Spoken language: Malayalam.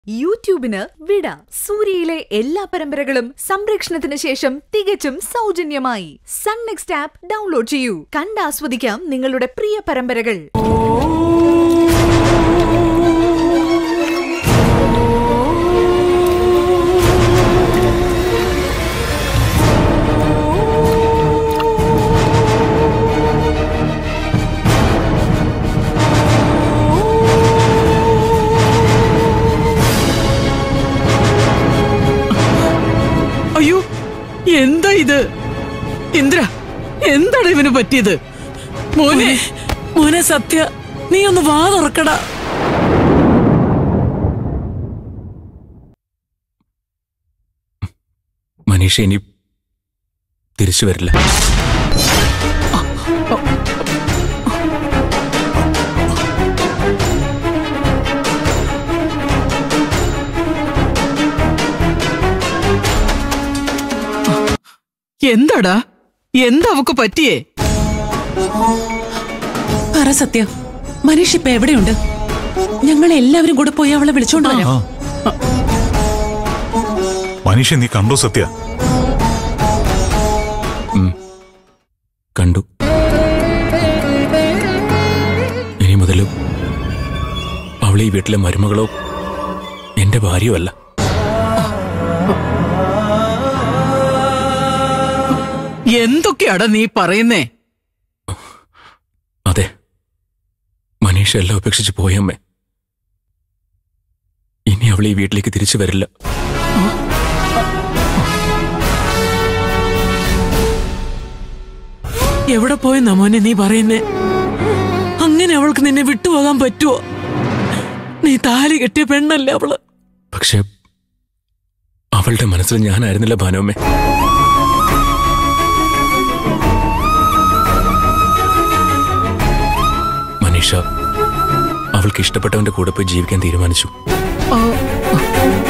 യൂട്യൂബിന് വിട സൂര്യയിലെ എല്ലാ പരമ്പരകളും സംരക്ഷണത്തിന് ശേഷം തികച്ചും സൗജന്യമായി സൺ നെക്സ്റ്റ് ആപ്പ് ഡൗൺലോഡ് ചെയ്യൂ കണ്ടാസ്വദിക്കാം നിങ്ങളുടെ പ്രിയ പരമ്പരകൾ അയ്യോ എന്താ ഇത് ഇന്ദ്ര എന്താണ് ഇവന് പറ്റിയത് മോനെ മോനെ സത്യ നീ ഒന്ന് വാ തുറക്കടാ മനീഷ ഇനി തിരിച്ചു വരില്ല എന്താടാ എന്താ അവക്ക് പറ്റിയേ പറ സത്യം മനീഷ് ഇപ്പൊ എവിടെയുണ്ട് ഞങ്ങൾ എല്ലാവരും കൂടെ പോയി അവളെ വിളിച്ചോണ്ട് വരാം ആ മനീഷ നീ കണ്ടോ സത്യ കണ്ടു ഇനി മുതലും അവൾ ഈ വീട്ടിലെ മരുമകളോ എന്റെ ഭാര്യയോ അല്ല എന്തൊക്കെയാടാ നീ പറയുന്നേ അതെ മനീഷ എല്ലാം ഉപേക്ഷിച്ച് പോയമ്മേ ഇനി അവൾ ഈ വീട്ടിലേക്ക് തിരിച്ചു വരില്ല എവിടെ പോയെന്നാ മോനെ നീ പറയുന്നേ അങ്ങനെ അവൾക്ക് നിന്നെ വിട്ടുപോകാൻ പറ്റുമോ നീ താലി കെട്ടിയ പെണ്ണല്ലേ അവള് പക്ഷെ അവളുടെ മനസ്സിൽ ഞാനായിരുന്നില്ല ഭാനുമ്മേ മനീഷ അവൾക്ക് ഇഷ്ടപ്പെട്ടവന്റെ കൂടെ പോയി ജീവിക്കാൻ തീരുമാനിച്ചു ആ,